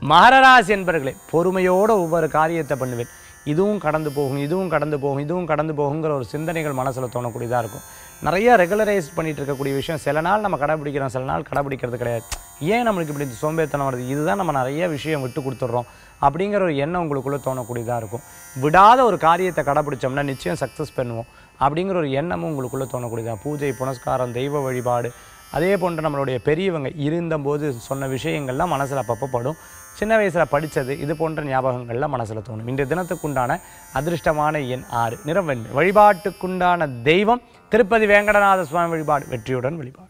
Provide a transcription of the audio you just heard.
மகரராசி என்பர்களே பொறுமையோட ஒவ்வொரு காரியத்தை பண்ணுவேன் இதுவும் கடந்து போகும் இதுவும் கடந்து போகும் இதுவும் கடந்து போகுங்கிற ஒரு சிந்தனைகள் மனசில் தோணக்கூடியதாக இருக்கும் நிறைய ரெகுலரைஸ் பண்ணிட்டு இருக்கக்கூடிய விஷயம் சில நாள் நம்ம கடைபிடிக்கிறோம் சில நாள் கடைபிடிக்கிறது கிடையாது ஏன் நம்மளுக்கு இப்படி இந்த சோம்பேறித்தனம் வருது இதுதான் நம்ம நிறைய விஷயம் விட்டு கொடுத்துட்றோம் அப்படிங்கிற ஒரு எண்ணம் உங்களுக்குள்ளே தோணக்கூடியதாக இருக்கும் விடாத ஒரு காரியத்தை கடைபிடிச்சோம்னா நிச்சயம் சக்ஸஸ் பண்ணுவோம் அப்படிங்கிற ஒரு எண்ணமும் உங்களுக்குள்ளே தோணக்கூடியதாக பூஜை புனஸ்காரம் தெய்வ வழிபாடு அதே போன்று நம்மளுடைய பெரியவங்க இருந்தபோது சொன்ன விஷயங்கள்லாம் மனசில் அப்பப்போ படும் சின்ன வயசில் படித்தது இது போன்ற ஞாபகங்கள்லாம் மனசில் தோணும் இன்றைய தினத்துக்குண்டான அதிர்ஷ்டமான எண் ஆறு நிறம் வெண்மை வழிபாட்டுக்குண்டான தெய்வம் திருப்பதி வேங்கடநாத சுவாமி வழிபாடு வெற்றியுடன் வழிபாடு